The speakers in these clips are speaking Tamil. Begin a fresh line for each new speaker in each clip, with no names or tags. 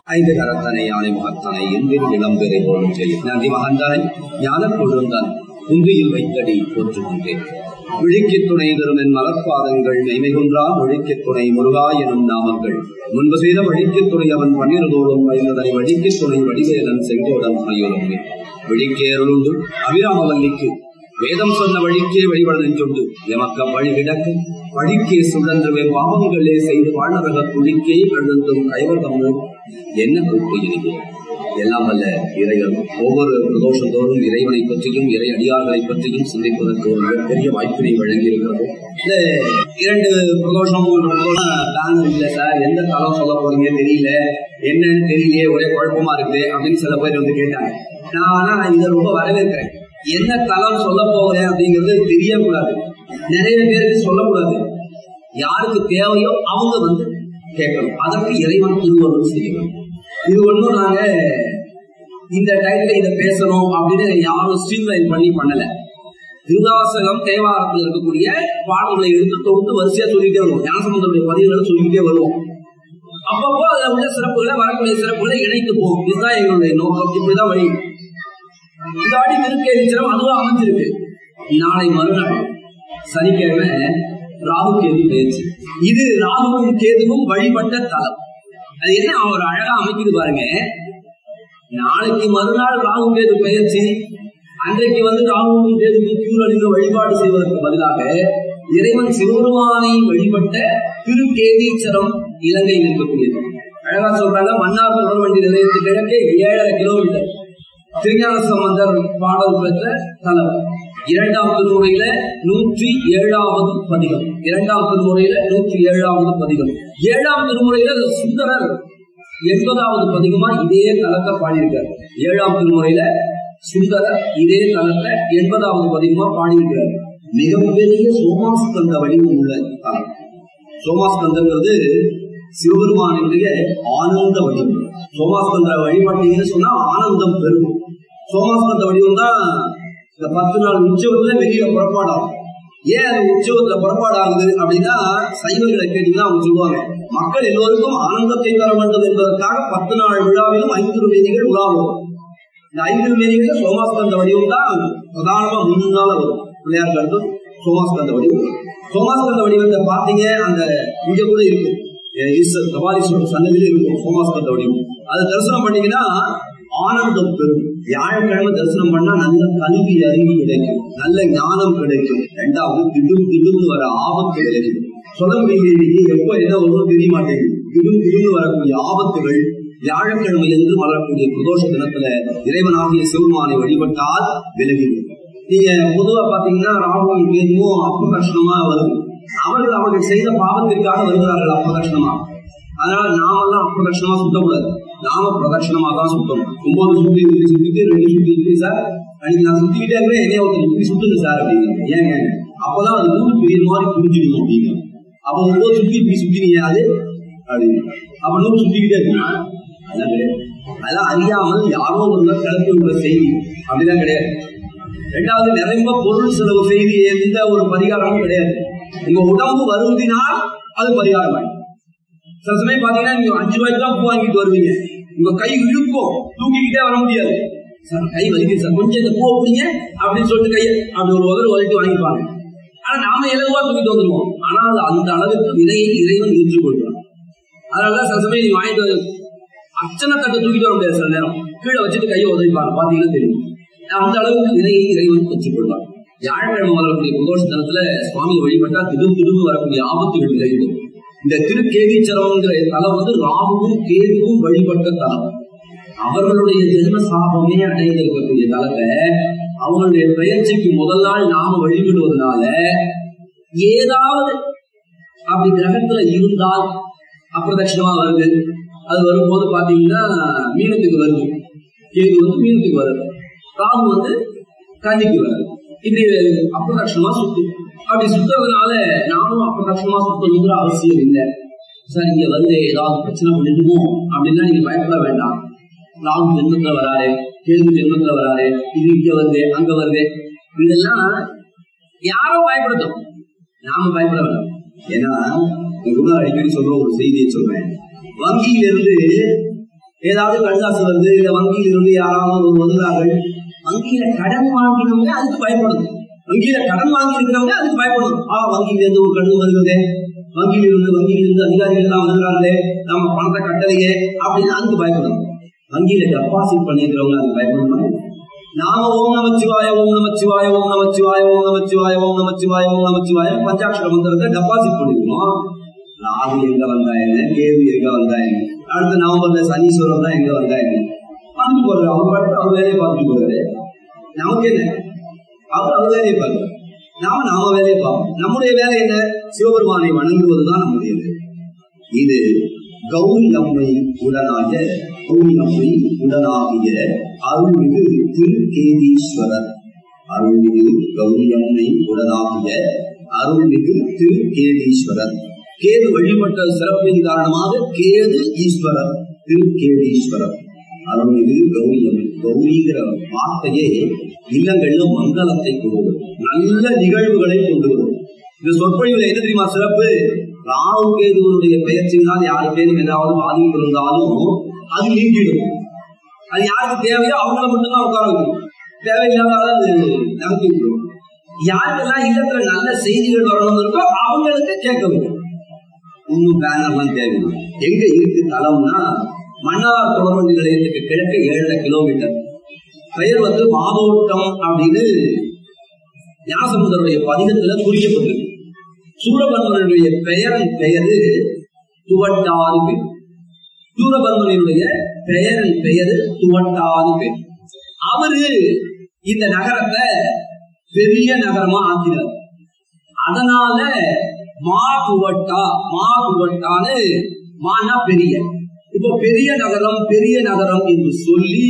ஐந்து கரத்தனை யானை முகத்தனை எந்திரி இளம்பெறை போலும் செய்யும் நந்தி மகந்தனை ஞானக் கொழுந்தன் குந்தியில் வைத்தடி போற்றுகின்றேன் விழிக்குத் துணை தரும் என் மலர்பாதங்கள் மெய்மை குன்றா ஒழிக்குத் துணை முருகா எனும் நாமங்கள் முன்பு செய்த வழிக்குத் துணை அவன் பன்னிரதோடும் வைந்ததனை வழிக்குத் துணை வடிவேலன் செங்கோடன் ஐயோலமே விழிக்கேருளுண்டு அபிராமவல்லிக்கு வேதம் சொன்ன வழிக்கே வழிபட நெஞ்சொண்டு எமக்க வழி கிடக்க வழிக்கே சுழன்று பாவங்களே செய்து வாழ்நரக குழிக்கே கழுந்தும் கைவர்தமோ என்ன கூட்டு இனிது எல்லாம் வல்ல இறைவன் ஒவ்வொரு பிரதோஷத்தோறும் இறைவனை பற்றியும் இறை அடியார்களை பற்றியும் சிந்திப்பதற்கு ஒரு மிகப்பெரிய வாய்ப்பினை வழங்கி இருக்கிறது இந்த இரண்டு பிரதோஷம் மூன்று பிரதோஷம் பேனர் இல்ல சார் எந்த தளம் சொல்ல போறீங்க தெரியல என்னன்னு தெரியலையே ஒரே குழப்பமா இருக்கு அப்படின்னு சில பேர் வந்து கேட்டாங்க நான் ஆனா இதை ரொம்ப வரவேற்கிறேன் என்ன தளம் சொல்ல போகிறேன் அப்படிங்கிறது தெரியக்கூடாது நிறைய பேருக்கு சொல்லக்கூடாது யாருக்கு தேவையோ அவங்க வந்து கேட்கணும் அதற்கு இறைவன் திருவருள் செய்யணும் இது ஒண்ணும் நாங்க இந்த டைம்ல இதை பேசணும் அப்படின்னு யாரும் ஸ்ட்ரீம்லைன் பண்ணி பண்ணல திருவாசகம் தேவாரத்தில் இருக்கக்கூடிய பாடல்களை எடுத்து தொகுத்து வரிசையா சொல்லிட்டே வருவோம் ஞானசம்பந்தருடைய பதிவுகளை சொல்லிக்கிட்டே வருவோம் அப்பப்போ அதுல உள்ள சிறப்புகளை வரக்கூடிய சிறப்புகளை இணைத்து போகும் இதுதான் எங்களுடைய நோக்கம் இப்படிதான் வழி இந்த வாட்டி திருக்கேதீச்சரம் அதுவும் அமைஞ்சிருக்கு நாளை மறுநாள் சனிக்கிழமை ராகு கேது பயிற்சி இது ராகுவும் கேதுவும் வழிபட்ட தலம் அது என்ன அவர் அழகா அமைக்குது பாருங்க நாளைக்கு மறுநாள் ராகு கேது பயிற்சி அன்றைக்கு வந்து ராகுவும் கேதுவும் கியூர் அணிந்து வழிபாடு செய்வதற்கு பதிலாக இறைவன் சிவபெருமானை வழிபட்ட திருக்கேதீச்சரம் இலங்கையில் இருக்கக்கூடியது அழகா சொல்றாங்க மன்னார் தொடர்வண்டி நிலையத்துக்கு கிழக்கே ஏழரை கிலோமீட்டர் திருஞான சம்பந்தர் பாடல் பெற்ற தலம் இரண்டாம் திருமுறையில நூற்றி ஏழாவது பதிகம் இரண்டாம் திருமுறையில நூற்றி ஏழாவது பதிகம் ஏழாம் திருமுறையில சுந்தரர் எண்பதாவது பதிகமா இதே தலத்தை பாடியிருக்கார் ஏழாம் திருமுறையில சுந்தரர் இதே தலத்தை எண்பதாவது பதிகமா பாடியிருக்கிறார் மிகப்பெரிய சோமாஸ்கந்த வடிவம் உள்ள தலம் சோமாஸ்கந்தங்கிறது சிவபெருமானுடைய ஆனந்த வடிவம் சோமாஸ்கந்த வழிபாட்டீங்கன்னு சொன்னா ஆனந்தம் பெருகும் சோமாஸ்கந்த வடிவம் தான் இந்த பத்து நாள் உற்சவத்துல வெளியில புறப்பாடாகும் ஏன் அது உற்சவத்துல புறப்பாடு ஆகுது அப்படின்னா சைவர்களை கேட்டீங்கன்னா அவங்க சொல்லுவாங்க மக்கள் எல்லோருக்கும் ஆனந்தத்தை தர வேண்டும் என்பதற்காக பத்து நாள் விழாவிலும் ஐந்து மேதிகள் உலாவும் இந்த ஐந்து மேதிகள் சோமாஸ்கந்த வடிவம் தான் பிரதானமா முன்னால வரும் பிள்ளையார் கருத்து சோமாஸ்கந்த வடிவம் சோமாஸ்கந்த வடிவத்தை பார்த்தீங்க அந்த இங்க கூட இருக்கும் ஈஸ்வர் கபாலீஸ்வரர் சன்னதியில இருக்கும் சோமாஸ்கந்த வடிவம் அதை தரிசனம் பண்ணீங்கன்னா ஆனந்தம் பெறும் வியாழக்கிழமை தரிசனம் பண்ணா நல்ல கல்வி அறிவு கிடைக்கும் நல்ல ஞானம் கிடைக்கும் ரெண்டாவது திடும் திடும்னு வர ஆபத்து கிடைக்கும் சொல்ல முடியல எப்ப என்ன வரும் தெரிய மாட்டேங்குது திடும் திடும்னு வரக்கூடிய ஆபத்துகள் வியாழக்கிழமை என்று வளரக்கூடிய பிரதோஷ தினத்துல இறைவனாகிய சிவருமானை வழிபட்டால் விலகிடும் நீங்க பொதுவா பாத்தீங்கன்னா ராகுவும் கேதுவும் அப்பகர்ஷணமா வரும் அவர்கள் அவர்கள் செய்த பாவத்திற்காக வருகிறார்கள் அப்பகர்ஷணமா அதனால நாமெல்லாம் அப்பிரதட்சணமா சுத்தக்கூடாது நாம பிரதட்சணமா தான் சுத்தணும் ஒன்பது சுத்தி இப்படி சுத்திட்டு ரெண்டு சுத்தி இப்படி சார் அன்னைக்கு நான் சுத்திக்கிட்டே இருக்கிறேன் என்னைய ஒருத்தர் இப்படி சுத்துங்க சார் அப்படிங்க ஏங்க அப்பதான் அது நூறு பெரிய மாதிரி புரிஞ்சிடும் அப்படிங்க அப்ப ஒன்பது சுத்தி இப்படி சுத்தினீங்க அது அப்படின்னு அப்ப நூறு சுத்திக்கிட்டே இருக்கீங்க அதெல்லாம் கிடையாது அதெல்லாம் அறியாமல் யாரோ ஒருவர் கிளப்பி விடுற செய்தி அப்படிலாம் கிடையாது ரெண்டாவது நிறைய பொருள் செலவு செய்து எந்த ஒரு பரிகாரமும் கிடையாது உங்க உடம்பு வருந்தினால் அது பரிகாரம் சில சமயம் பாத்தீங்கன்னா நீங்க அஞ்சு ரூபாய்க்கு தான் பூ வாங்கிட்டு வருவீங்க உங்க கை இழுக்கும் தூக்கிக்கிட்டே வர முடியாது சார் கை வலிக்குது சார் கொஞ்சம் இந்த பூ பிடிங்க அப்படின்னு சொல்லிட்டு கையை அப்படி ஒரு உதவி வலிட்டு வாங்கிப்பாங்க ஆனா நாம இலகுவா தூக்கிட்டு வந்துருவோம் ஆனால் அந்த அளவுக்கு விலையை இறைவன் ஏற்றுக்கொள்வான் அதனாலதான் சில சமயம் நீங்க வாங்கிட்டு வந்து அர்ச்சனை தட்டை தூக்கிட்டு வர முடியாது சில நேரம் கீழே வச்சுட்டு கையை உதவிப்பாங்க பாத்தீங்கன்னா தெரியும் அந்த அளவுக்கு விலையை இறைவன் பெற்றுக்கொள்வான் வியாழக்கிழமை வரக்கூடிய பிரதோஷ தினத்துல சுவாமியை வழிபட்டா திடும் திடும் வரக்கூடிய ஆபத்துகள் விலகிடும் இந்த திருக்கேதீச்சரம்ங்கிற தலம் வந்து ராகுவும் கேதுவும் வழிபட்ட தலம் அவர்களுடைய ஜென்ம சாபமே அடைந்து இருக்கக்கூடிய தலத்தை அவங்களுடைய பயிற்சிக்கு முதல் நாள் நாம வழிபடுவதனால ஏதாவது அப்படி கிரகத்துல இருந்தால் அப்பிரதட்சணமா வருது அது வரும்போது பாத்தீங்கன்னா மீனத்துக்கு வருது கேது வந்து மீனத்துக்கு வருது ராகு வந்து கன்னிக்கு வருது இப்படி அப்பிரதட்சணமா சுத்தும் அப்படி சுத்துறதுனால நானும் அப்பிரதட்சணமா சுத்தணுங்கிற அவசியம் இல்லை சார் இங்க வந்து ஏதாவது பிரச்சனை பண்ணிடுமோ அப்படின்னா நீங்க பயப்பட வேண்டாம் ராகு ஜென்மத்துல வராரு கேது ஜென்மத்துல வராரு இது இங்க வருது அங்க வருது இதெல்லாம் யாரோ பயப்படுத்தும் நாம பயப்பட வேண்டாம் ஏன்னா எங்க கூட அடிக்கடி சொல்ற ஒரு செய்தியை சொல்றேன் வங்கியிலிருந்து ஏதாவது கடிதாசு வருது இல்ல வங்கியில் இருந்து யாராவது ஒரு வருகிறார்கள் வங்கியில கடன் வாங்கினவங்க அதுக்கு பயப்படணும் வங்கியில கடன் வாங்கி இருக்கிறவங்க அதுக்கு பயப்படணும் ஆ வங்கியில இருந்து ஒரு கடன் வருகிறதே வங்கியில இருந்து வங்கியில இருந்து அதிகாரிகள் எல்லாம் வருகிறாங்களே நம்ம பணத்தை கட்டலையே அப்படின்னு அதுக்கு பயப்படணும் வங்கியில டெபாசிட் பண்ணிருக்கிறவங்க அதுக்கு பயப்படணும் நாம ஓம் நமச்சிவாய ஓம் நமச்சிவாய ஓம் நமச்சிவாய ஓம் நமச்சிவாய ஓம் நமச்சிவாய ஓம் நமச்சிவாய பஞ்சாட்சர மந்திரத்தை டெபாசிட் பண்ணிருக்கோம் ராகு எங்க வந்தா என்ன கேது எங்க வந்தா என்ன அடுத்த நவம்பர்ல சனீஸ்வரன் தான் எங்க வந்தா என்ன பார்த்துட்டு போறாரு அவர் பாட்டு அவர் வேலையை பார்த்துட்டு போறாரு நமக்கு என்ன அவர் அவர் வேலையை பார்க்கணும் நாம நாம வேலையை பார்ப்போம் நம்முடைய வேலை என்ன சிவபெருமானை வணங்குவதுதான் நம்முடைய வேலை இது கௌரி அம்மை உடனாக கௌரி அம்மை உடனாகிய அருள்மிகு திருக்கேதீஸ்வரர் அருள்மிகு கௌரி அம்மை உடனாகிய அருள்மிகு திருக்கேதீஸ்வரர் கேது வழிபட்ட சிறப்பின் காரணமாக கேது ஈஸ்வரர் திருக்கேதீஸ்வரர் அருள்மிகு கௌரி அம்மை கௌரிங்கிற வார்த்தையே இல்லங்கள்ல மங்களத்தை கொண்டு வரும் நல்ல நிகழ்வுகளை கொண்டு வரும் இந்த சொற்பொழிவுல என்ன தெரியுமா சிறப்பு ராகு கேதுவனுடைய பெயர்ச்சியினால் யாருக்கேனும் ஏதாவது பாதிப்பு இருந்தாலும் அது நீங்கிடும் அது யாருக்கு தேவையோ அவங்கள மட்டும்தான் உட்கார வைக்கும் தேவையில்லாத அது நகர்த்தி விட்டுரும் யாருக்கெல்லாம் இல்லத்துல நல்ல செய்திகள் வரணும் இருக்கோ அவங்களுக்கு கேட்க வைக்கும் இன்னும் பேனர்லாம் தேவையில்லை எங்க இருக்கு தளம்னா மன்னார் தொடர்வண்டி நிலையத்துக்கு கிழக்கு ஏழரை கிலோமீட்டர் பெயர் வந்து மாதோட்டம் அப்படின்னு ஞானசமுதருடைய பதிகத்துல குறிக்கப்பட்டிருக்கு சூரபன்மனுடைய பெயரின் பெயரு துவட்டாது பேர் சூரபன்மனுடைய பெயரின் பெயரு துவட்டாது பேர் அவரு இந்த நகரத்தை பெரிய நகரமா ஆக்கினார் அதனால மா துவட்டா மா துவட்டான்னு மானா பெரிய இப்போ பெரிய நகரம் பெரிய நகரம் என்று சொல்லி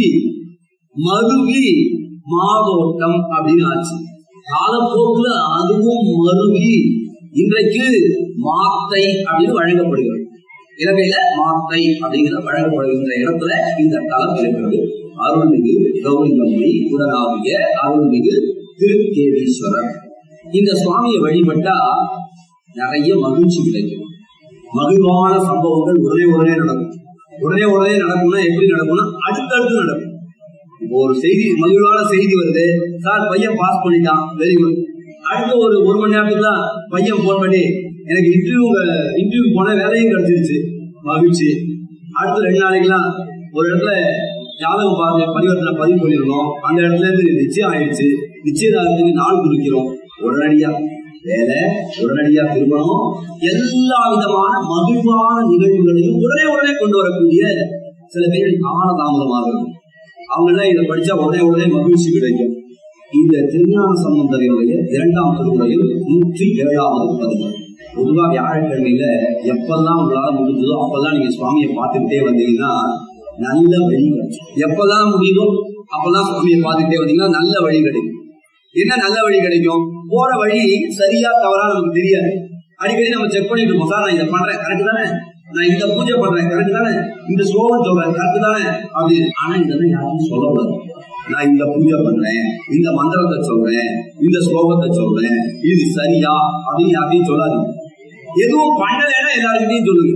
மருவி மாதோட்டம் அப்படின்னு ஆச்சு காலப்போக்குல அதுவும் மருவி இன்றைக்கு மாத்தை அப்படின்னு வழங்கப்படுகிறது இலங்கையில மாத்தை அப்படிங்கிற வழங்கப்படுகின்ற இடத்துல இந்த தலம் இருக்கிறது அருள்மிகு கௌரிங்கம்மை உடனாகிய அருள்மிகு திருக்கேதீஸ்வரர் இந்த சுவாமியை வழிபட்டா நிறைய மகிழ்ச்சி கிடைக்கும் மகிழ்வான சம்பவங்கள் உடனே உடனே நடக்கும் உடனே உடனே நடக்கும்னா எப்படி நடக்கும்னா அடுத்தடுத்து நடக்கும் இப்போ ஒரு செய்தி மகிழ்வான செய்தி வருது சார் பையன் பாஸ் பண்ணிட்டான் வெரி குட் அடுத்த ஒரு ஒரு மணி நேரத்துக்கு தான் பையன் போன் பண்ணி எனக்கு இன்டர்வியூ இன்டர்வியூ போன வேலையும் கிடைச்சிருச்சு மகிழ்ச்சி அடுத்த ரெண்டு நாளைக்குலாம் ஒரு இடத்துல ஜாதகம் பார்த்து பரிவர்த்தனை பதிவு பண்ணிருக்கோம் அந்த இடத்துல இருந்து நிச்சயம் ஆயிடுச்சு நிச்சயதாரத்துக்கு நாள் குறிக்கிறோம் உடனடியா வேலை உடனடியா திருமணம் எல்லா விதமான மகிழ்வான நிகழ்வுகளையும் உடனே உடனே கொண்டு வரக்கூடிய சில பேர் காலதாமதமாக இருக்கும் அவங்க எல்லாம் இதை படிச்சா உடனே உடனே மகிழ்ச்சி கிடைக்கும் இந்த திருஞான சம்பந்தரையுடைய இரண்டாம் திருமுறையில் நூற்றி ஏழாவது பதிவு பொதுவா வியாழக்கிழமையில எப்பெல்லாம் உங்களால முடிஞ்சதோ அப்பெல்லாம் நீங்க சுவாமியை பார்த்துக்கிட்டே வந்தீங்கன்னா நல்ல வழி கிடைக்கும் எப்பெல்லாம் முடியுதோ அப்பெல்லாம் சுவாமியை பார்த்துக்கிட்டே வந்தீங்கன்னா நல்ல வழி கிடைக்கும் என்ன நல்ல வழி கிடைக்கும் போற வழி சரியா தவறா நமக்கு தெரியாது அடிக்கடி நம்ம செக் பண்ணிட்டு இருப்போம் சார் நான் இதை பண்றேன் கரெக்ட் தானே நான் இந்த பூஜை பண்றேன் கரெக்ட் தானே இந்த ஸ்லோகம் சொல்றேன் கரெக்ட் தானே அப்படின்னு ஆனா இதெல்லாம் யாருக்கும் சொல்லக்கூடாது நான் இந்த பூஜை பண்றேன் இந்த மந்திரத்தை சொல்றேன் இந்த ஸ்லோகத்தை சொல்றேன் இது சரியா அப்படின்னு யார்ட்டையும் சொல்லாதீங்க எதுவும் பண்ணலைன்னா எல்லாருக்கிட்டையும் சொல்லுங்க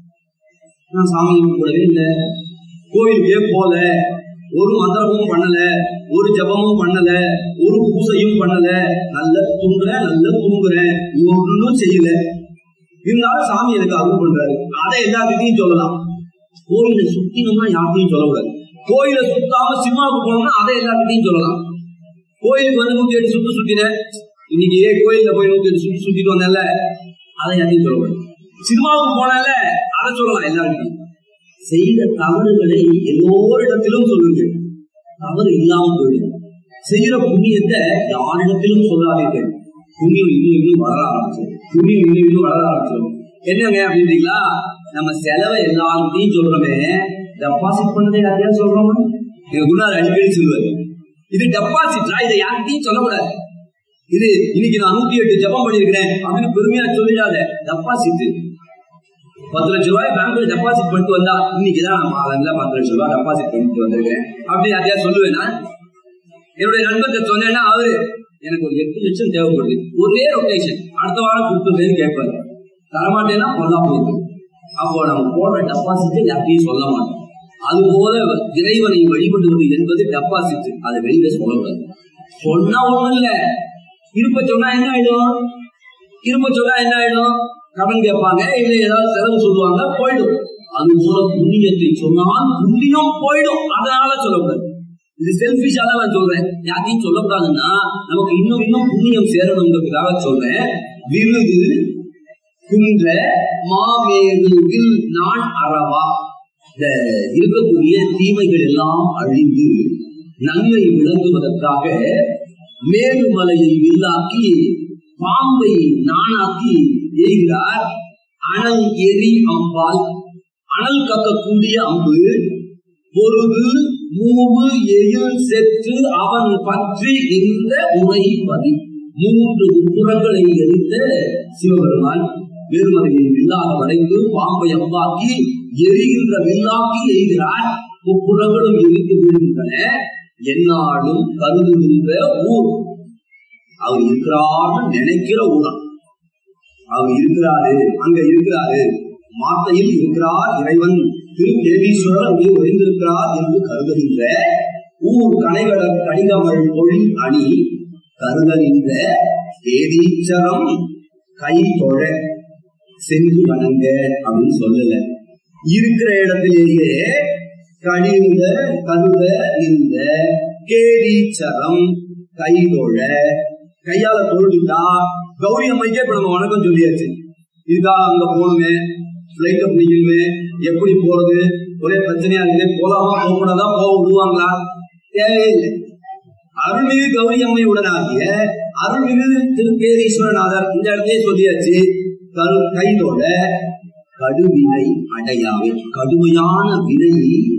நான் சாமி கூடவே இல்லை கோயிலுக்கே போல ஒரு மந்திரமும் பண்ணல ஒரு ஜபமும் பண்ணல ஒரு பூசையும் பண்ணல நல்ல தூங்குறேன் நல்ல தூங்குறேன் ஒன்றும் செய்யல இருந்தாலும் சாமி எனக்கு அருள் பண்றாரு அதை எல்லாத்துக்கிட்டையும் சொல்லலாம் கோயிலை சுத்தினோம்னா யார்கிட்டையும் சொல்லக்கூடாது கோயிலை சுத்தாம சினிமாவுக்கு போனோம்னா அதை எல்லாத்துக்கிட்டையும் சொல்லலாம் கோயிலுக்கு வந்து நூத்தி எட்டு சுத்து சுத்தினேன் இன்னைக்கு ஏ கோயில்ல போய் நூத்தி எட்டு சுத்தி சுத்திட்டு வந்தேன்ல அதை யாரையும் சொல்லக்கூடாது சினிமாவுக்கு போனல அதை சொல்லலாம் எல்லாருக்கும் செய்த தவறுகளை எல்லோரிடத்திலும் சொல்லுங்க தவறு இல்லாம போயிடும் செய்யற புண்ணியத்தை யாரிடத்திலும் சொல்லாதீர்கள் புண்ணியம் இன்னும் இன்னும் வளர ஆரம்பிச்சிடும் புண்ணியம் இன்னும் இன்னும் வளர ஆரம்பிச்சிடும் என்னங்க அப்படின்றீங்களா நம்ம செலவை எல்லாத்தையும் சொல்றோமே டெபாசிட் பண்ணதை யாரையாவது சொல்றோமா எங்க குருநாதர் அடிக்கடி சொல்லுவாரு இது டெபாசிட்ரா இதை யார்கிட்டையும் சொல்லக்கூடாது இது இன்னைக்கு நான் நூத்தி எட்டு ஜபம் பண்ணிருக்கிறேன் அப்படின்னு பெருமையா சொல்லிடாத டெபாசிட் பத்து லட்ச ரூபாய் பேங்க்ல டெபாசிட் பண்ணிட்டு வந்தா இன்னைக்கு தான் நான் மாதம்ல பத்து லட்ச ரூபாய் டெபாசிட் பண்ணிட்டு வந்திருக்கேன் அப்படி யாரையா சொல்லுவேனா என்னுடைய நண்பர்கிட்ட சொன்னேன்னா அவரு எனக்கு ஒரு எட்டு லட்சம் தேவைப்படுது ஒரே ரொட்டேஷன் அடுத்த வாரம் கொடுத்துருந்தேன்னு கேட்பாரு தரமாட்டேன்னா பொண்ணா போகுது அப்போ நம்ம போடுற டெபாசிட் யார்ட்டையும் சொல்ல மாட்டோம் அதுபோல இறைவனை வழிபடுவது என்பது டெபாசிட் அதை வெளியில சொல்லக்கூடாது சொன்னா ஒண்ணும் இல்ல இருப்ப சொன்னா என்ன ஆயிடும் இருப்ப சொன்னா என்ன ஆயிடும் கடன் கேட்பாங்க இல்ல ஏதாவது செலவு சொல்லுவாங்க போயிடும் அது போல புண்ணியத்தை சொன்னால் புண்ணியம் போயிடும் அதனால சொல்லக்கூடாது இது செல்பிஷா தான் நான் சொல்றேன் யாரையும் சொல்லக்கூடாதுன்னா நமக்கு இன்னும் இன்னும் புண்ணியம் சேரணுங்கிறதுக்காக சொல்றேன் விருது குன்ற மாமேருவில் நான் அறவா இந்த இருக்கக்கூடிய தீமைகள் எல்லாம் அழிந்து நன்மை விளங்குவதற்காக மேருமலையை வில்லாக்கி பாம்பை நானாக்கி எய்கிறார் அனல் எரி அம்பால் அனல் கக்கக்கூடிய அம்பு பொருது மூவு எயில் செற்று அவன் பற்றி இந்த உரை பதி மூன்று புறங்களை எரித்த சிவபெருமான் வேறுமலையை வில்லாக வளைந்து பாம்பை அம்பாக்கி எரிகின்ற வில்லாக்கி எய்கிறார் முப்புறங்களும் எரித்து விழுகின்றன என்னாலும் கருதுகின்ற ஊர் அவர் இருக்கிறார்னு நினைக்கிற ஊரம் அவர் இருக்கிறாரு அங்க இருக்கிறாரு மாத்தையில் இருக்கிறார் இறைவன் திரு தேவீஸ்வரர் அங்கே ஒளிந்திருக்கிறார் என்று கருதுகின்ற ஊர் கனைகடல் கடிகமள் பொழில் அணி கருதகின்ற தேதீச்சரம் கை தொழ சென்று வணங்க அப்படின்னு சொல்லல இருக்கிற இடத்திலேயே கழிந்த கருத இந்த கேதீச்சரம் கைதொழ கையால தொழுதுட்டா கௌரி அம்மைக்கே இப்ப நம்ம வணக்கம் சொல்லியாச்சு இதுக்காக அங்க போகணுமே பிளைட்ட பிடிக்கணுமே எப்படி போறது ஒரே பிரச்சனையா இருக்கு போலாமா போகக்கூடாதா போக விடுவாங்களா தேவையில்லை அருள்மிகு கௌரி அம்மை உடனாகிய அருள்மிகு திருக்கேரீஸ்வரநாதர் இந்த இடத்தையே சொல்லியாச்சு கரு கைதோட கடுவினை அடையாவே கடுமையான வினை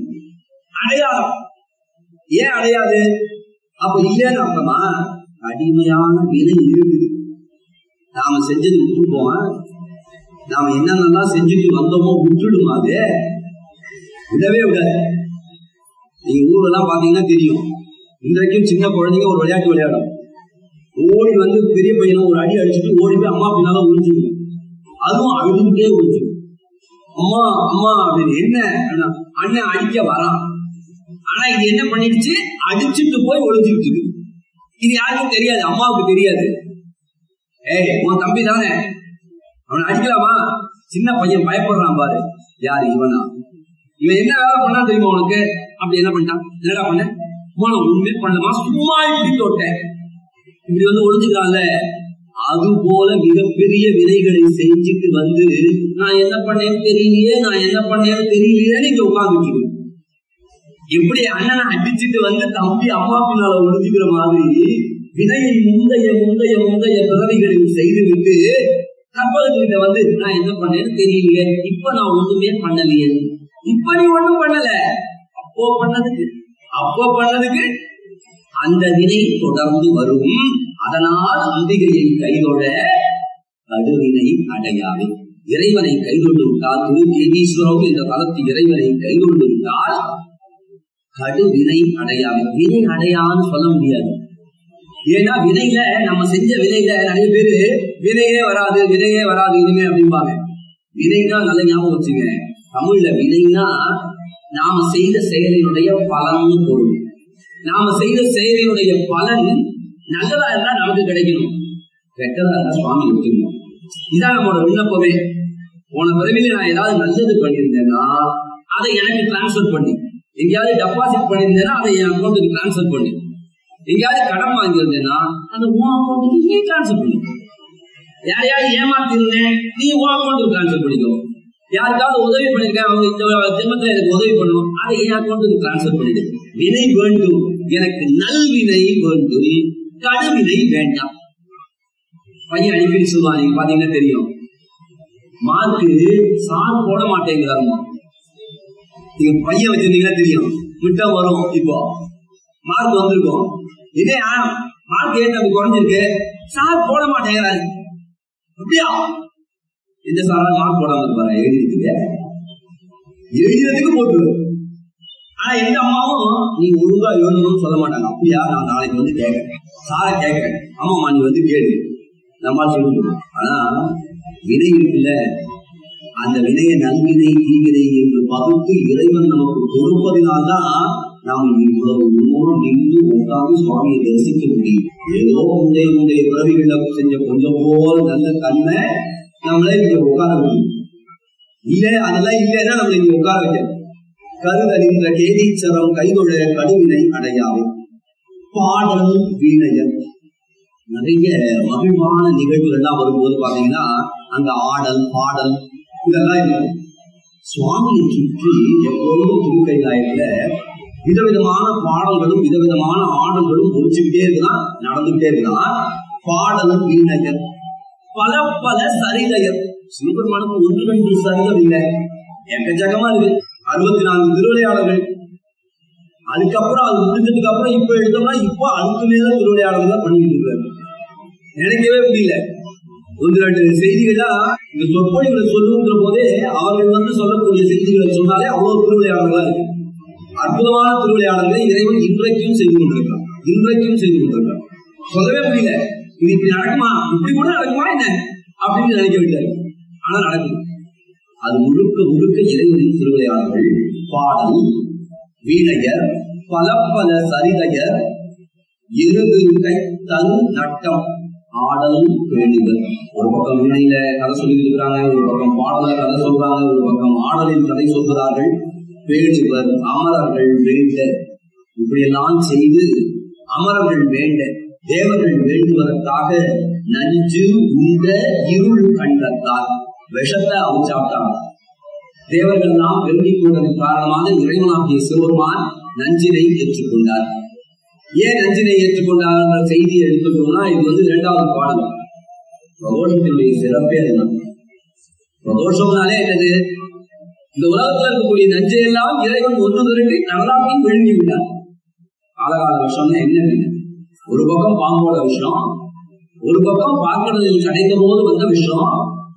அடையாளம் ஏன் அடையாது அப்ப இல்லைன்னு அர்த்தமா கடுமையான வினை இருக்குது நாம செஞ்சது விட்டுருப்போம் நாம என்னென்னலாம் செஞ்சுட்டு வந்தோமோ விட்டுடுமா அது விடவே விடாது நீங்க ஊர்ல எல்லாம் பாத்தீங்கன்னா தெரியும் இன்றைக்கும் சின்ன குழந்தைங்க ஒரு விளையாட்டு விளையாடும் ஓடி வந்து பெரிய பையனும் ஒரு அடி அடிச்சுட்டு ஓடி போய் அம்மா பின்னால ஒழிஞ்சுக்கும் அதுவும் அழுதுகிட்டே ஒழிஞ்சுக்கும் அம்மா அம்மா அப்படின்னு என்ன அண்ணா, அண்ணன் அடிக்க வரான் ஆனா இது என்ன பண்ணிடுச்சு அடிச்சுட்டு போய் ஒளிஞ்சுக்கிட்டு இருக்கு இது யாருக்கும் தெரியாது அம்மாவுக்கு தெரியாது ஏய் உன் தம்பி தானே அவனை அடிக்கலாமா சின்ன பையன் பயப்படுறான் பாரு யாரு இவனா இவன் என்ன வேலை பண்ணா தெரியுமா உனக்கு அப்படி என்ன பண்ணிட்டான் என்னடா பண்ண போன உண்மை பண்ணமா சும்மா இப்படி தொட்டேன் இப்படி வந்து ஒளிஞ்சுக்கிறான்ல அது போல மிகப்பெரிய வினைகளை செஞ்சுட்டு வந்து நான் என்ன பண்ணேன்னு தெரியலையே நான் என்ன பண்ணேன்னு தெரியலையே நீங்க உட்கார்ந்துட்டு எப்படி அண்ணனை அடிச்சுட்டு வந்து தம்பி அம்மா பின்னால ஒளிஞ்சுக்கிற மாதிரி வினையை முந்தைய முந்தைய முந்தைய பிறவிகளில் செய்துவிட்டு கற்பகத்துக்கிட்ட வந்து நான் என்ன பண்ணேன்னு தெரியலையே இப்ப நான் ஒண்ணுமே பண்ணலையே இப்ப நீ ஒண்ணும் பண்ணல அப்போ பண்ணதுக்கு அப்போ பண்ணதுக்கு அந்த வினை தொடர்ந்து வரும் அதனால் அம்பிகையை கைதொட கடுவினை அடையாவே இறைவனை கைகொண்டு விட்டால் திரு கேதீஸ்வரம் என்ற காலத்து இறைவனை கைகொண்டு விட்டால் கடுவினை அடையாவே வினை அடையான்னு சொல்ல முடியாது ஏன்னா வினையில நம்ம செஞ்ச வினையில நிறைய பேரு வினையே வராது வினையே வராது இனிமே அப்படிம்பாங்க வினைனா நல்ல ஞாபகம் வச்சுங்க தமிழ்ல வினைனா நாம செய்த செயலினுடைய பலன் பொருள் நாம செய்த செயலினுடைய பலன் நல்லதா இருந்தா நமக்கு கிடைக்கணும் கெட்டதா இருந்தா சுவாமி ஒத்துக்கணும் இதான் நம்மளோட விண்ணப்பமே போன பிறவில நான் ஏதாவது நல்லது பண்ணியிருந்தேன்னா அதை எனக்கு டிரான்ஸ்ஃபர் பண்ணி எங்கேயாவது டெபாசிட் பண்ணியிருந்தேன்னா அதை என் அக்கௌண்ட்டுக்கு டிரான்ஸ்ஃபர் பண்ணி எங்கேயாவது கடன் வாங்கியிருந்தேன்னா அதை உன் அக்கௌண்ட்டுக்கு நீ டிரான்ஸ்ஃபர் பண்ணி யாரையாவது ஏமாத்திருந்தேன் நீ உன் அக்கௌண்ட்டுக்கு டிரான்ஸ்ஃபர் பண்ணிக்கோ யாருக்காவது உதவி பண்ணிருக்கேன் அவங்க இந்த ஜென்மத்துல எனக்கு உதவி பண்ணணும் அதை என் அக்கௌண்ட்டுக்கு டிரான்ஸ்ஃபர் பண்ணிடு வினை வேண்டும் எனக்கு நல்வினை வேண்டும் கடுவினை வேண்டாம் பையன் அடிக்கடி சொல்லுவான் நீங்க பாத்தீங்கன்னா தெரியும் மார்க்கு சார் போட மாட்டேங்கிறாருமா நீங்க பையன் வச்சிருந்தீங்கன்னா தெரியும் மிட்டம் வரும் இப்போ மார்க் வந்திருக்கும் இதே மார்க் ஏன் அப்படி குறைஞ்சிருக்கு சார் போட மாட்டேங்கிறாரு அப்படியா எந்த சாரா மார்க் போடாம இருப்பாரு எழுதிருக்கு எழுதினதுக்கு போட்டு ஆனா எந்த அம்மாவும் நீ ஒழுங்கா எழுதணும்னு சொல்ல மாட்டாங்க அப்படியா நான் நாளைக்கு வந்து கேட்கறேன் சாரை கேட்கறேன் ஆமாம்மா நீ வந்து கேளு நம்மால் சொல்லணும் ஆனா வினை இருக்குல்ல அந்த வினைய நல்வினை தீவினை என்று பகுத்து இறைவன் நமக்கு கொடுப்பதினால்தான் நாம் இவ்வளவு தூரம் நின்று உட்கார்ந்து சுவாமியை தரிசிக்க முடியும் ஏதோ முந்தைய முந்தைய பிறவிகளை செஞ்ச கொஞ்சம் போல நல்ல தன்மை நம்மளே இங்க உட்கார முடியும் இல்ல அதெல்லாம் இல்லைன்னா நம்மளை இங்க உட்கார வைக்க கருதறிந்த கேதீச்சரம் கைதொழ கடுவினை அடையாவை பாடல் வீணையர் நிறைய மகிழ்வான நிகழ்வுகள்லாம் வரும்போது பாத்தீங்கன்னா அங்க ஆடல் பாடல் இதெல்லாம் இருக்கும் சுவாமியை சுற்றி எப்பொழுதும் திருக்கைலாயத்துல விதவிதமான பாடல்களும் விதவிதமான ஆடல்களும் முடிச்சுக்கிட்டே இருக்கலாம் நடந்துகிட்டே இருக்கலாம் பாடலும் வீணையர் பல பல சரிதையர் சிவபெருமானுக்கு ஒன்று ரெண்டு சரிதம் இல்லை எக்கச்சக்கமா இருக்கு அறுபத்தி நான்கு திருவிளையாடல்கள் அதுக்கப்புறம் அது முடிஞ்சதுக்கு அப்புறம் இப்ப எழுதோம்னா இப்போ அதுக்கு மேல திருவிளையாடல் தான் பண்ணிட்டு இருக்காரு நினைக்கவே முடியல ஒன்று ரெண்டு செய்திகளா இந்த சொற்பொழிவுகளை சொல்லுங்கிற போதே அவர்கள் வந்து சொல்லக்கூடிய செய்திகளை சொன்னாலே அவ்வளவு திருவிளையாடல்களா இருக்கு அற்புதமான திருவிளையாடல்களை இறைவன் இன்றைக்கும் செய்து கொண்டிருக்கான் இன்றைக்கும் செய்து கொண்டிருக்கான் சொல்லவே முடியல இது இப்படி நடக்குமா இப்படி கூட நடக்குமா என்ன அப்படின்னு நினைக்க விட்டாரு ஆனா நடக்குது அது முழுக்க முழுக்க இறைவனின் திருவிளையாடல்கள் பாடல் வீணையர் பல பல சரிதையர் எருது கை தன் நட்டம் ஆடல் பேணுதல் ஒரு பக்கம் வீணையில கதை சொல்லிட்டு இருக்கிறாங்க ஒரு பக்கம் பாடல கதை சொல்றாங்க ஒரு பக்கம் ஆடலில் கதை சொல்கிறார்கள் பேணுவர் அமரர்கள் வேண்ட இப்படியெல்லாம் செய்து அமரர்கள் வேண்ட தேவர்கள் வேண்டுவதற்காக நஞ்சு உண்ட இருள் கண்டத்தால் விஷத்தை அவன் சாப்பிட்டாங்க தேவர்கள் எல்லாம் வேண்டிக் கொண்டதன் காரணமாக இறைவனாகிய சிவருமான் நஞ்சினை ஏற்றுக்கொண்டார் ஏன் நஞ்சினை ஏற்றுக்கொண்டார் என்ற செய்தியை எடுத்துக்கணும்னா இது வந்து இரண்டாவது பாடல் பிரதோஷத்தினுடைய சிறப்பே அதுதான் பிரதோஷம்னாலே என்னது இந்த உலகத்தில் இருக்கக்கூடிய நஞ்சை எல்லாம் இறைவன் ஒன்று திரட்டி நல்லாக்கி விழுங்கி விட்டார் காலகால விஷம்னா என்னது ஒரு பக்கம் பாம்போட விஷம் ஒரு பக்கம் பார்க்கறதில் கிடைத்த போது வந்த விஷம்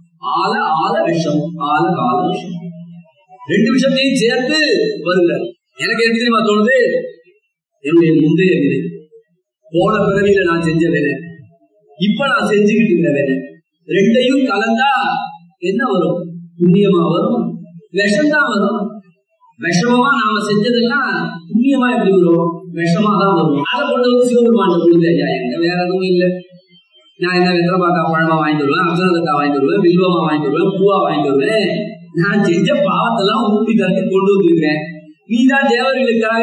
ஆல ஆல விஷம் ஆல கால விஷம் ரெண்டு விஷயத்தையும் சேர்த்து வருகிறார் எனக்கு எப்படி தெரியுமா தோணுது என்னுடைய முந்தைய வினை போன பிறவியில நான் செஞ்ச வேலை இப்ப நான் செஞ்சுக்கிட்டு இருக்கிற வேலை ரெண்டையும் கலந்தா என்ன வரும் புண்ணியமா வரும் விஷம் தான் வரும் விஷமமா நாம செஞ்சதெல்லாம் புண்ணியமா எப்படி வரும் விஷமா தான் வரும் அதை கொண்டு வந்து சிவபெருமான கொடுத்து ஐயா எங்க வேற எதுவும் இல்லை நான் என்ன வெத்தரபாக்கா பழமா வாங்கிட்டு வருவேன் அக்ஷரதக்கா வாங்கிட்டு வருவேன் வில்வமா வாங்கிட்டு வருவேன் பூவா வாங்கிட்டு வருவேன் நான் செஞ்ச பாவத்தெல்லாம் ஊட்டி தரத்து கொண்டு வந்திருக்கிறேன் நீ தான் தேவர்களுக்காக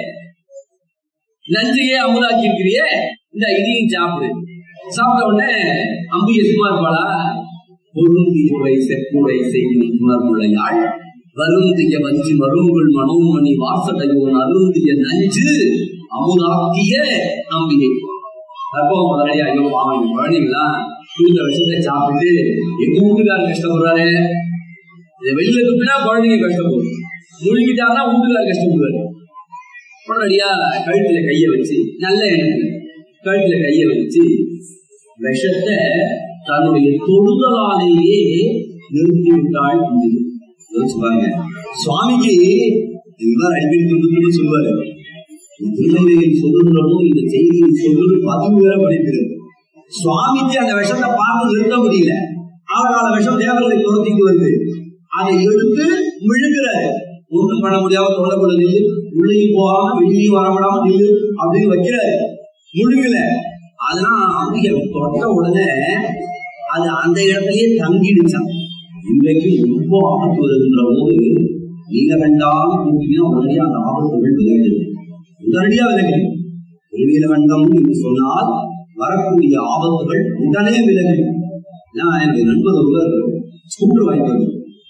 நஞ்சையே அமுதாக்கி இருக்கிறியே இந்த இதையும் சாப்பிடு சாப்பிட்ட உடனே அம்பிகை சும்மா இருப்பாளா பொருந்தி உரை செப்புரை செய்தி உணர்வுடையாள் வருந்திய வஞ்சி மருங்குள் மனோமணி வாசடையோன் அருந்திய நஞ்சு அமுதாக்கிய அம்பிகை கர்ப்பம் முதலையா ஐயோ பாவம் குழந்தைங்களா இந்த விஷயத்தை சாப்பிட்டு எங்க வீட்டுக்காரர் கஷ்டப்படுறாரு இதை வெளியில துப்பினா குழந்தைங்க கஷ்டப்படும் முழுங்கிட்டாருன்னா வீட்டுக்காரர் கஷ்டப்படுவாரு உடனடியா கழுத்துல கைய வச்சு நல்ல எண்ணத்துல கழுத்துல கைய வச்சு விஷத்தை தன்னுடைய தொடுதலாலேயே நிறுத்தி விட்டாள் யோசிச்சு பாருங்க சுவாமிக்கு இந்த மாதிரி அடிக்கடி திரும்ப திரும்ப சொல்லுவாரு திருநங்கையை சொல்லுகிறோம் இந்த செய்தியை சொல்லுறது பதிவு வேற படிக்கிறது சுவாமிக்கு அந்த விஷத்தை பார்த்து நிறுத்த முடியல அவரால் விஷம் தேவர்களை துரத்திட்டு வருது அதை எடுத்து விழுகிறாரு ஒண்ணும் பண்ண முடியாம தொண்டக்குள்ள நில்லு உள்ளேயும் போகாம வெளியும் வரப்படாம நில்லு அப்படின்னு வைக்கிறாரு முழுங்கல அதெல்லாம் அம்பிகை தொட்ட உடனே அது அந்த இடத்துலயே தங்கிடுச்சான் இன்றைக்கு ரொம்ப ஆபத்து வருகின்ற போது நீலகண்டான கூட்டினா உடனடியாக அந்த ஆபத்துகள் விலகிடுது உடனடியாக விலகிடும் நீலகண்டம் என்று சொன்னால் வரக்கூடிய ஆபத்துகள் உடனே விலகிடும் நான் எனக்கு நண்பர் ஒருவர் ஸ்கூட்டர் வாங்கிட்டு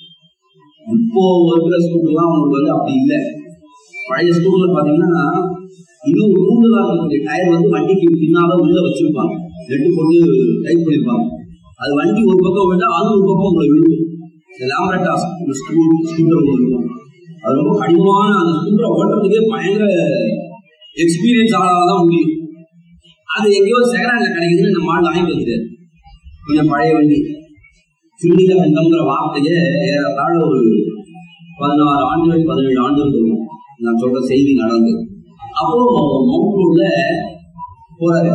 இப்போ இருக்கிற ஸ்கூட்டர்லாம் அவங்களுக்கு வந்து அப்படி இல்லை பழைய ஸ்கூல்ல பாத்தீங்கன்னா இன்னும் கூடுதலா இருக்கக்கூடிய டயர் வந்து வண்டிக்கு பின்னால உள்ள வச்சிருப்பாங்க நெட்டு போட்டு டைப் பண்ணிருப்பாங்க அது வண்டி ஒரு பக்கம் விட்டா அது ஒரு பக்கம் உங்களை விழுக்கும் இந்த லேமரட்டா ஸ்கூல் ஸ்கூட்டர் ஒன்று இருக்கும் அது ரொம்ப கடினமான அந்த ஸ்கூட்டரை ஓட்டுறதுக்கே பயங்கர எக்ஸ்பீரியன்ஸ் ஆனாதான் தான் முடியும் அது எங்கேயோ செகண்ட் ஹேண்ட்ல கிடைக்குதுன்னு நம்ம ஆள் வாங்கிட்டு வந்துட்டாரு கொஞ்சம் பழைய வண்டி திருநீலகண்டம்ங்கிற வார்த்தையை ஏறத்தாழ ஒரு பதினாறு ஆண்டுகள் பதினேழு ஆண்டுகள் இருக்கும் நான் சொல்ற செய்தி நடந்தது அப்போ மவுண்டூர்ல போறாரு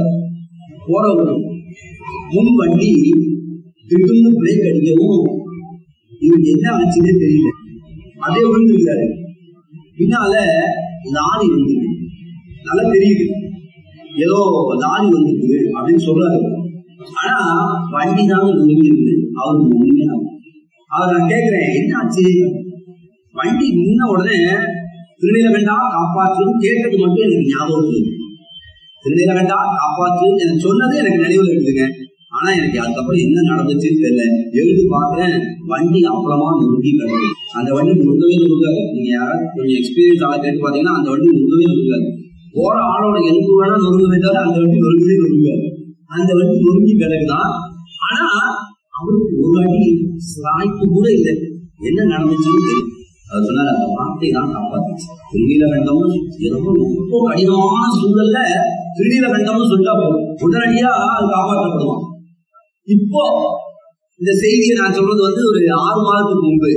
போறவர் முன் வண்டி திடீர்னு பிரேக் அடிக்கவும் இவருக்கு என்ன ஆச்சுன்னே தெரியல அதே விழுந்துருக்காரு பின்னால லாரி வந்து நல்லா தெரியுது ஏதோ லாரி வந்திருக்கு அப்படின்னு சொல்றாரு ஆனா வண்டி தாங்க நொறுங்கி இருக்கு அவருக்கு ஒண்ணுமே ஆகல. அவர் நான் கேட்கிறேன் என்ன ஆச்சு வண்டி நின்ன உடனே திருநீலகண்டா காப்பாற்றும் கேட்டது மட்டும் எனக்கு ஞாபகம் இருக்கு திருநீலகண்டா காப்பாற்று எனக்கு சொன்னது எனக்கு நினைவுல இருக்குதுங்க ஆனா எனக்கு அதுக்கப்புறம் என்ன நடந்துச்சுன்னு தெரியல எழுதி பாக்குறேன் வண்டி அப்புறமா நொறுங்கி கிடக்கு அந்த வண்டி நொறுங்கவே நொறுங்காது நீங்க யாராவது கொஞ்சம் எக்ஸ்பீரியன்ஸ் ஆளை கேட்டு பாத்தீங்கன்னா அந்த வண்டி நொறுங்கவே நொறுங்காது போற ஆளோட எலும்பு வேணா நொறுங்கவே தவிர அந்த வண்டி நொறுங்கவே நொறுங்காது அந்த வண்டி நொறுங்கி கிடக்குதான் ஆனா அவருக்கு ஒரு அடி சாய்ப்பு கூட இல்லை என்ன நடந்துச்சுன்னு தெரியும் அது சொன்னார் அந்த வார்த்தை தான் காப்பாத்துச்சு திருநீலகண்டம் ரொம்ப ரொம்ப கடினமான சூழல்ல திருநீலகண்டம்னு சொல்லிட்டா போதும் உடனடியா அது காப்பாற்றப்படுவான் இப்போ இந்த செய்தியை நான் சொல்றது வந்து ஒரு ஆறு மாதத்துக்கு முன்பு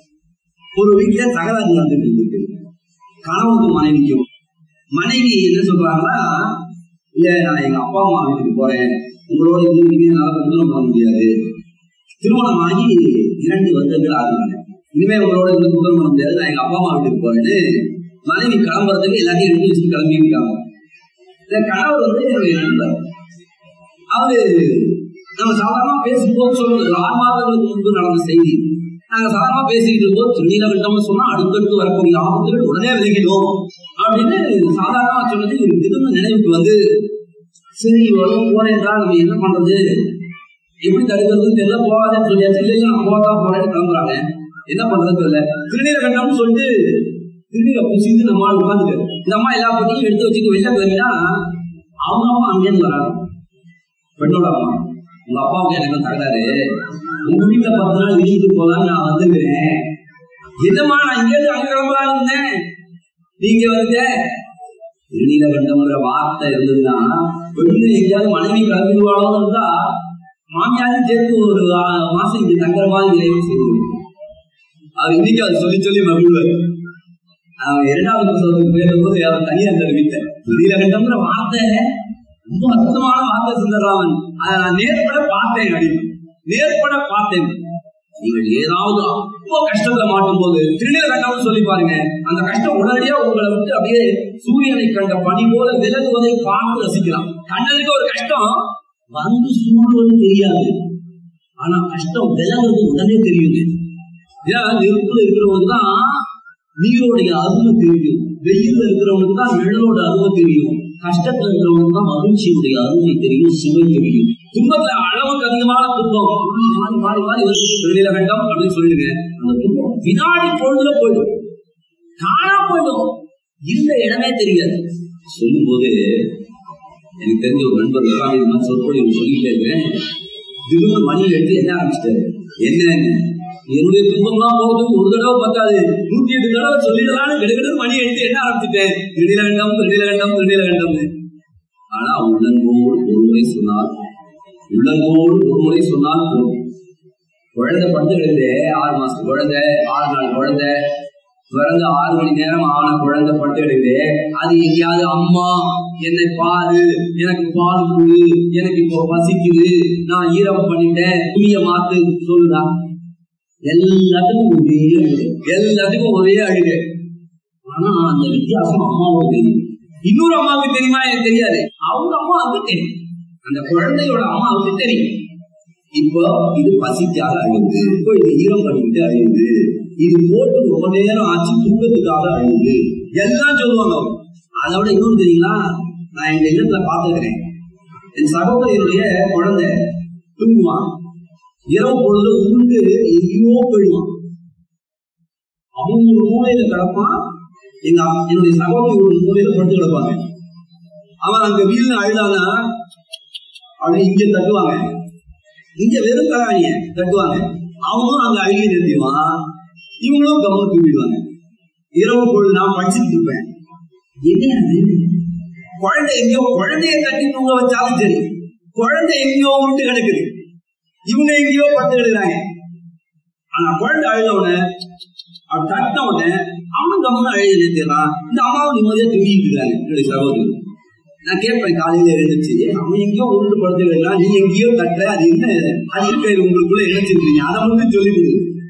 ஒரு வீட்டுல தகராறு நடந்துட்டு இருக்கு கணவனுக்கும் மனைவிக்கும் மனைவி என்ன சொல்றாங்கன்னா இல்ல நான் எங்க அப்பா அம்மா வீட்டுக்கு போறேன் உங்களோட இருந்து என்னால திருமணம் பண்ண முடியாது திருமணம் ஆகி இரண்டு வருடங்கள் ஆகுறாங்க இனிமே உங்களோட இருந்து திருமணம் பண்ண முடியாது நான் எங்க அப்பா அம்மா வீட்டுக்கு போறேன்னு மனைவி கிளம்புறதுக்கு எல்லாத்தையும் எடுத்து வச்சுட்டு கிளம்பியிருக்காங்க இந்த கணவர் வந்து என்னுடைய நண்பர் அவரு நம்ம சாதாரணமா பேசும்போது சொல்றது ஒரு ஆறு மாதங்களுக்கு முன்பு நடந்த செய்தி நாங்க சாதாரணமா பேசிக்கிட்டு இருக்கோம் திருநீலகண்டம்னு சொன்னா அடுத்தடுத்து வரக்கூடிய ஆபத்துகள் உடனே விலகிடும் அப்படின்னு சாதாரணமா சொன்னது இவருக்கு திடீர்னு நினைவுக்கு வந்து சரி வரும் போறேன்றா நம்ம என்ன பண்றது எப்படி தடுக்கிறதுன்னு தெரியல போகாதேன்னு சொல்லியாச்சு இல்ல இல்ல நான் போகத்தான் போறேன்னு கிளம்புறாங்க என்ன பண்றது தெரியல திருநீலகண்டம்னு சொல்லிட்டு திருநீரை பூசிட்டு நம்ம ஆள் உட்காந்துட்டு இந்த அம்மா எல்லா பத்தியும் எடுத்து வச்சுட்டு வெளில கிளம்பினா அவங்க அம்மா அங்கேருந்து வராங்க பெண்ணோட அம்மா உங்க அப்பாவுக்கு எனக்கு தகராறு உங்க வீட்டுல பத்து நாள் வீட்டுக்கு போலான்னு நான் வந்துருக்கிறேன் என்னம்மா நான் இங்க இருந்து அங்க கிளம்பலான்னு இருந்தேன் நீங்க வந்து திருநீலகண்டம்ங்கிற வார்த்தை இருந்ததுன்னா பெண்ணு எங்கேயாவது மனைவி கிளம்பிடுவாளோன்னு இருந்தா மாமியாரும் சேர்த்து ஒரு ஆ- மாசம் இங்க தங்குற மாதிரி இறைவன் செய்து கொடுக்கும். அவர் இன்னைக்கு அதை சொல்லி சொல்லி மகிழ்வார் அவன் இரண்டாவது புத்தகத்துக்கு போயிருந்தபோது அவர் தனியா அந்த வீட்டை நீலகண்டம்ங்கிற வார்த்தை ரொம்ப அற்புதமான வார்த்தை சுந்தரராமன் அதை நான் நேர்பட பார்த்தேன் அப்படின்னு நேர்பட பார்த்தேன் நீங்கள் ஏதாவது ரொம்ப கஷ்டத்துல மாட்டும் போது திருநீலகண்டம்னு சொல்லி பாருங்க அந்த கஷ்டம் உடனடியா உங்களை விட்டு அப்படியே சூரியனை கண்ட பனி போல விலகுவதை பார்த்து ரசிக்கலாம் கண்ணனுக்கு ஒரு கஷ்டம் வந்து சூழ்வது தெரியாது ஆனா கஷ்டம் விலகுறது உடனே தெரியுங்க ஏன்னா நெருப்புல இருக்கிறவங்க தான் நீரோடைய அருமை தெரியும் வெயில்ல இருக்கிறவனுக்கு தான் நிழலோட அருமை தெரியும் கஷ்டத்துல இருக்கிறவனுக்கு தான் மகிழ்ச்சியுடைய அருமை தெரியும் சுவை தெரியும் துன்பத்துல அளவுக்கு அதிகமான துன்பம் மாறி மாறி மாறி வருது திருநீலகண்டம் அப்படின்னு சொல்லிடுங்க அந்த துன்பம் வினாடி பொழுதுல போயிடும் காணா போயிடும் இருந்த இடமே தெரியாது சொல்லும்போது எனக்கு தெரிஞ்ச ஒரு நண்பர் உட்கார்ந்து இந்த மாதிரி சொற்பொழிவு சொல்லிட்டே இருக்கேன் திடீர்னு மணி எடுத்து என்ன ஆரம்பிச்சிட்டாரு என்ன என்னுடைய துன்பம்லாம் போகுது ஒரு தடவை பத்தாது நூத்தி எட்டு தடவை சொல்லிடலாம்னு கிடுகிடு மணி எடுத்து என்ன ஆரம்பிச்சிட்டேன் திருநீலகண்டம் திருநீலகண்டம் திருநீலகண்டம் ஆனா உள்ளன்போடு ஒரு முறை சொன்னால் உள்ளன்போடு ஒரு முறை சொன்னால் போதும் குழந்தை படுத்து கிடக்குது ஆறு மாசம் குழந்தை ஆறு நாள் குழந்தை பிறந்து ஆறு மணி நேரம் ஆன குழந்தை படுத்து கிடக்குது அது எங்கேயாவது அம்மா என்னை பாரு எனக்கு பால் கொடு எனக்கு இப்போ பசிக்குது நான் ஈரம் பண்ணிட்டேன் துணிய மாத்து சொல்லுடா எல்லாத்துக்கும் ஒரே அழுகை எல்லாத்துக்கும் ஒரே அழுகை ஆனா அந்த வித்தியாசம் அம்மாவுக்கு தெரியும் இன்னொரு அம்மாவுக்கு தெரியுமா எனக்கு தெரியாது அவங்க அம்மாவுக்கு தெரியும் அந்த குழந்தையோட அம்மாவுக்கு தெரியும் இப்போ இது பசிக்காக அழுது இப்போ இது ஈரம் பண்ணிக்கிட்டு அழுது இது போட்டு ரொம்ப நேரம் ஆச்சு தூக்கத்துக்காக அழுது எல்லாம் சொல்லுவாங்க அவங்க. அதை விட இன்னொன்னு தெரியுங்களா நான் எங்க இல்லத்துல பாத்துக்கிறேன் என் சகோதரியுடைய குழந்தை தூங்குவான் இரவு பொழுது உண்டு எங்கேயோ போயிடுவான் அவன் ஒரு மூலையில கிடப்பான் எங்க அப்~ என்னுடைய சகோதரி ஒரு மூலையில படுத்து கிடப்பாங்க அவன் அங்க வீழ்னு அழுதானா அவன் இங்க தட்டுவாங்க இங்க வெறும் கராணிய தட்டுவாங்க அவனும் அங்க அழுகி நிறுத்திடுவான் இவங்களும் கம்மன் தூக்கிடுவாங்க இரவு பொழுது நான் படிச்சுட்டு இருப்பேன் என்ன அது குழந்தை எங்கேயோ குழந்தைய தட்டி தூங்க வச்சாலும் சரி குழந்தை எங்கேயோ விட்டு கிடக்குது இவங்க எங்கேயோ படுத்து கிடக்குறாங்க ஆனா குழந்தை அழுத உடனே அவன் தட்டின உடனே அவனும் கம்மன் அழுகி நிறுத்திடுறான் இந்த அம்மாவும் நிம்மதியா தூங்கிட்டு இருக்காங்க என்னுடைய சகோதரி நான் கேட்பேன் காலையில எழுந்துச்சு அவன் எங்கேயோ உருண்டு படுத்துக்கலாம் நீ எங்கேயோ தட்டுற அது என்ன அது இருக்க உங்களுக்குள்ள இணைச்சிருக்கீங்க அதை மட்டும் சொல்லி கொடு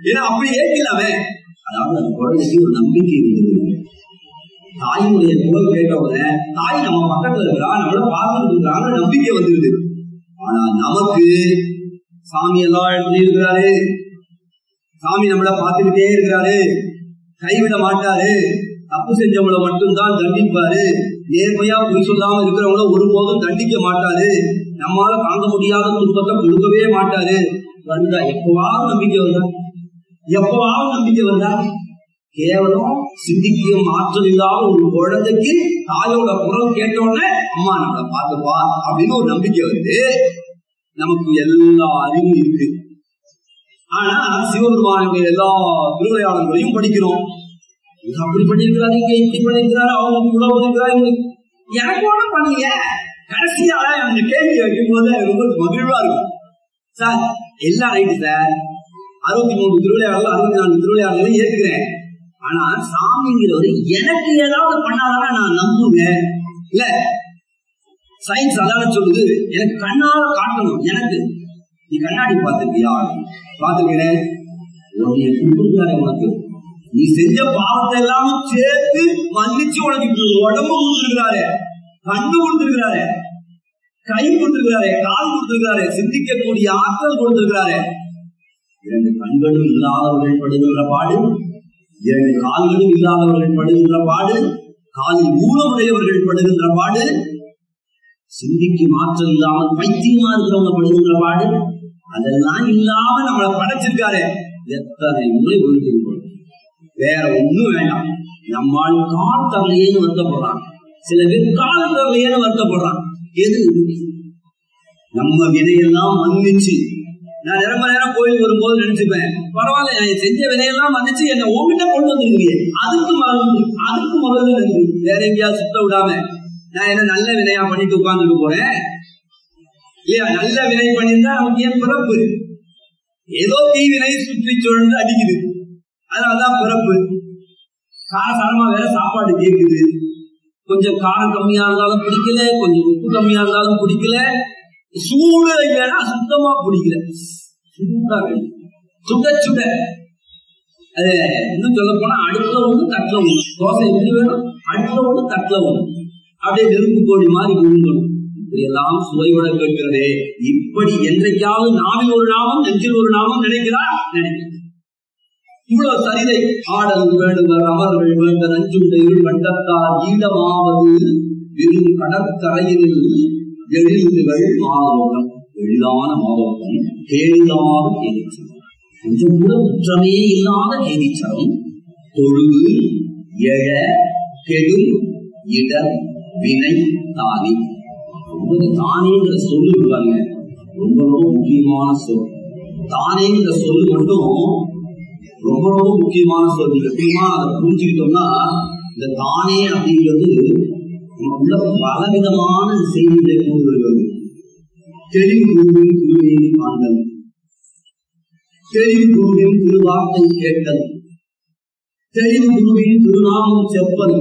ஏன்னா அப்படி ஏற்கலாமே அதாவது அந்த குழந்தைக்கு ஒரு நம்பிக்கை இருந்தது தாயினுடைய குரல் கேட்ட உடனே தாய் நம்ம பக்கத்துல இருக்கிறா நம்மள பார்த்துட்டு இருக்கிறாங்க நம்பிக்கை வந்துருது ஆனா நமக்கு சாமி எல்லா இடத்துலயும் இருக்கிறாரு சாமி நம்மள பார்த்துக்கிட்டே இருக்கிறாரு கைவிட மாட்டாரு தப்பு செஞ்சவங்கள மட்டும்தான் தண்டிப்பாரு நேர்மையா பொய் சொல்லாம இருக்கிறவங்கள ஒருபோதும் தண்டிக்க மாட்டாரு நம்மால தாங்க முடியாத துன்பத்தை கொடுக்கவே மாட்டாரு வந்தா எப்பவாவது நம்பிக்கை வந்தா எப்பவாவது நம்பிக்கை வந்தா கேவலம் சிந்திக்கும் ஆற்றல் இல்லாத ஒரு குழந்தைக்கு தாயோட குரல் கேட்ட உடனே அம்மா நம்மளை பார்த்துப்பா அப்படின்னு ஒரு நம்பிக்கை வந்து நமக்கு எல்லா அறிவும் இருக்கு ஆனா சிவபெருமானுடைய எல்லா திருவிளையாடல்களையும் படிக்கிறோம் இது அப்படி பண்ணிருக்கிறாரு இங்க இப்படி பண்ணிருக்கிறாரு அவங்க இவ்வளவு பண்ணிருக்கிறாரு இவங்க எனக்கு ஒண்ணும் பண்ணீங்க கடைசியா அந்த கேள்வி வைக்கும் போது ரொம்ப மகிழ்வா இருக்கும் சார் எல்லாம் ரைட்டு சார் அறுபத்தி மூணு திருவிளையாடல் அறுபத்தி நாலு திருவிளையாடலும் ஏத்துக்கிறேன் ஆனா சாமிங்கிறவர் எனக்கு ஏதாவது பண்ணாதானே நான் நம்புவேன் இல்ல சயின்ஸ் அதான சொல்லுது எனக்கு கண்ணால காட்டணும் எனக்கு நீ கண்ணாடி பார்த்திருக்கியா பார்த்திருக்கிறேன் உன்னை கொடுத்துருக்காரு உனக்கு நீ செஞ்ச பாவத்தை எல்லாம் சேர்த்து மன்னிச்சு உனக்கு இப்படி உடம்பு கொடுத்துருக்கிறாரு கண்ணு கொடுத்துருக்கிறாரு கை கொடுத்திருக்கிறாரு கால் கொடுத்திருக்கிறாரு சிந்திக்கக்கூடிய ஆற்றல் கொடுத்திருக்கிறாரு இரண்டு கண்களும் இல்லாதவர்கள் படுகின்ற பாடு இரண்டு கால்களும் இல்லாதவர்கள் படுகின்ற பாடு காலில் ஊனமுடையவர்கள் படுகின்ற பாடு சிந்திக்கும் ஆற்றல் இல்லாமல் பைத்தியமா இருக்கிறவங்க படுகின்ற பாடு அதெல்லாம் இல்லாம நம்மளை படைச்சிருக்காரு எத்தனை முறை ஒழுங்கு வேற ஒண்ணும் வேண்டாம் நம்மால் கால் தவலையேன்னு வருத்தப்படுறான் சில பேர் கால் தவலையேன்னு வருத்தப்படுறான் எது நம்ம வினையெல்லாம் மன்னிச்சு நான் நிரம்ப நேரம் கோயில் வரும்போது நினைச்சுப்பேன் பரவாயில்ல நான் செஞ்ச வினையெல்லாம் மன்னிச்சு என்ன உங்ககிட்ட கொண்டு வந்துருக்கீங்க அதுக்கு மறந்து அதுக்கு முதல்ல நன்றி வேற எங்கேயாவது சுத்த விடாம நான் என்ன நல்ல வினையா பண்ணிட்டு உட்கார்ந்துட்டு போறேன் இல்லையா நல்ல வினை பண்ணியிருந்தா நமக்கு ஏன் பிறப்பு ஏதோ தீவினை சுற்றி சுழந்து அடிக்குது அதனாலதான் பிறப்பு காரசாரமா வேற சாப்பாடு கேக்குது கொஞ்சம் காரம் கம்மியா இருந்தாலும் பிடிக்கல கொஞ்சம் உப்பு கம்மியா இருந்தாலும் பிடிக்கல சூடு இல்லைன்னா சுத்தமா பிடிக்கல சூடா வேணும் சுட சுட அது இன்னும் சொல்ல போனா அடுப்புல ஒண்ணு தட்டுல ஒண்ணு தோசை எப்படி வேணும் அடுப்புல ஒண்ணு தட்டுல ஒண்ணு அப்படியே நெருப்பு கோழி மாதிரி விழுங்கணும் இப்படி எல்லாம் சுவையோட கேட்கிறதே இப்படி என்றைக்காவது நாவில் ஒரு நாமம் நெஞ்சில் ஒரு நாமம் நினைக்கிறா நினைக்கிறேன் இவ்வளவு சரிதை ஆடல் வேண்டுவர் அமர்கள் வேண்ட நஞ்சுண்டைகள் வண்டத்தார் ஈடமாவது வெறும் கடற்கரையினில் எழில்கள் மாதோட்டம் எளிதான மாதோட்டம் கேளிதாத கேலிச்சரம் கொஞ்சம் கூட குற்றமே இல்லாத கேலிச்சரம் தொழுவு எழ கெடும் இடர் வினை தானி ரொம்ப தானேங்கிற சொல்லு பாருங்க ரொம்ப ரொம்ப முக்கியமான சொல் தானேங்கிற சொல்லு மட்டும் ரொம்ப ரொம்ப முக்கியமான சொல் எப்படிமா அதை புரிஞ்சுக்கிட்டோம்னா இந்த தானே அப்படிங்கிறது நமக்குள்ள பலவிதமான செய்திகளை கொண்டு வருகிறது தெளிவு குருவின் திருவேதி காண்தல் தெளிவு குருவின் திருவார்த்தை கேட்டல் தெளிவு குருவின் திருநாமம் செப்பல்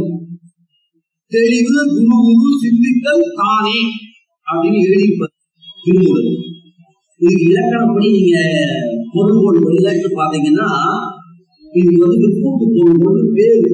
தெளிவு குரு குரு சிந்தித்தல் தானே அப்படின்னு எழுதியிருப்பார் திருமூலர் இதுக்கு இலக்கணப்படி நீங்க பொருள் பொருள் படியில பாத்தீங்கன்னா இது வந்து கூட்டு பொருள் பொருள் பேரு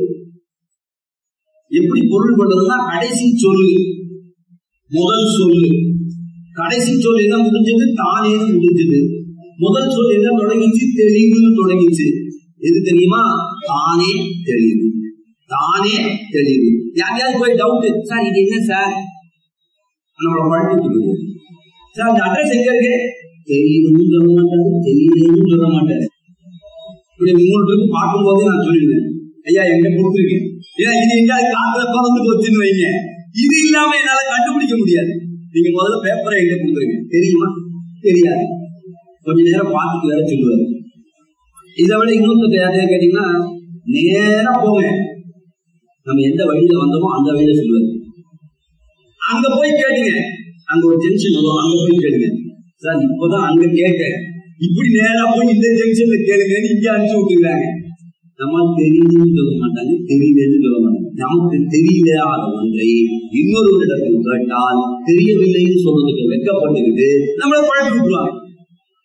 எப்படி பொருள் பண்றதுன்னா கடைசி சொல்லு முதல் சொல்லு கடைசி சொல் என்ன முடிஞ்சது தானேன்னு முடிஞ்சது முதல் சொல் என்ன தொடங்கிச்சு தெளிவுன்னு தொடங்கிச்சு எது தெரியுமா தானே தெளிவு தானே தெளிவு யாரையாவது போய் டவுட் சார் இது என்ன சார் நம்மளோட பழக்கத்துக்கு சார் இந்த அட்ரஸ் எங்க இருக்கு தெரியணும்னு சொல்ல மாட்டாரு தெரியலன்னு சொல்ல மாட்டாரு இப்படி உங்களுக்கு பார்க்கும் போதே நான் சொல்லிடுவேன் ஐயா எங்க கொடுத்துருக்கேன் ஏன்னா இது எங்கேயாவது காத்துல பறந்து போச்சுன்னு வைங்க இது இல்லாம என்னால கண்டுபிடிக்க முடியாது நீங்க முதல்ல பேப்பரை எங்க கொடுத்துருங்க தெரியுமா தெரியாது கொஞ்ச நேரம் பார்த்துட்டு வேற சொல்லுவாரு இதை விட இன்னொருத்த யாரையா கேட்டீங்கன்னா நேரா போங்க நம்ம எந்த வழியில வந்தோமோ அந்த வழியில சொல்லுவாரு அங்க போய் கேளுங்க அங்க ஒரு ஜென்ஷன் வரும் அங்க போய் கேளுங்க சார் இப்பதான் அங்க கேட்டேன் இப்படி நேரா போய் இந்த ஜங்ஷன்ல கேளுங்கன்னு இங்க அனுப்பிச்சு விட்டுருக்காங்க நம்ம தெரியுதுன்னு சொல்ல மாட்டாங்க தெரியலன்னு சொல்ல மாட்டாங்க நமக்கு தெரியலாத ஒன்றை இன்னொரு இடத்தில் கேட்டால் தெரியவில்லைன்னு சொல்றதுக்கு வெக்கப்பட்டுக்கிட்டு நம்மளை பழக்கி விட்டுருவாங்க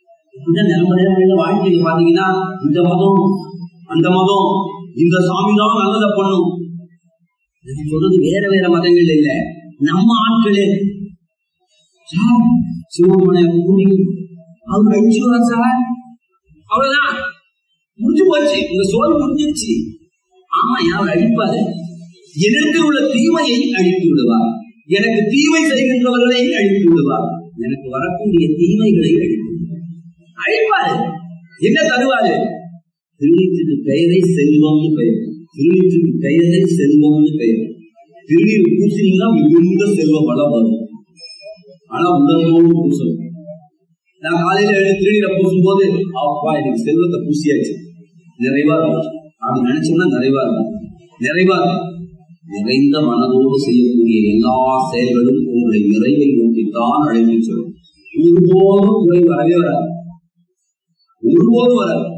இந்த நிலைமையில வாழ்க்கையில பாத்தீங்கன்னா இந்த மதம் அந்த மதம் இந்த சாமி தான் நல்லதை பண்ணும் நான் சொல்றது வேற வேற மதங்கள் இல்ல நம்ம ஆட்களே சார் சிவமனை கூடி அவர் அழிச்சு வரா சார் அவ்வளவுதான் முடிஞ்சு போச்சு உங்க சோல் முடிஞ்சிருச்சு ஆமா அவர் அழிப்பாரு எனக்கு உள்ள தீமையை அழித்து விடுவார் எனக்கு தீமை செய்கின்றவர்களை அழித்து விடுவார் எனக்கு வரக்கூடிய தீமைகளை அழித்து விடுவார் அழிப்பாரு என்ன தருவாரு திருநீற்றுக்கு பெயரை செல்வம்னு பெயர் திருநீற்றுக்கு பெயரை செல்வம்னு பெயர் திருநீர் பூசினீங்கன்னா மிகுந்த செல்வ பலம் வரும் ஆனா உடலோடு பூசணும் நான் காலையில எழுதி திருநீரை பூசும் போது அப்பா எனக்கு செல்வத்தை பூசியாச்சு நிறைவா இருக்கும் அப்படி நினைச்சோம்னா நிறைவா இருக்கும் நிறைவா இருக்கும் நிறைந்த மனதோடு செய்யக்கூடிய எல்லா செயல்களும் உங்களை நிறைவை நோக்கித்தான் அழைத்து செல்லும் ஒருபோதும் குறை வரவே வராது ஒருபோதும் வராது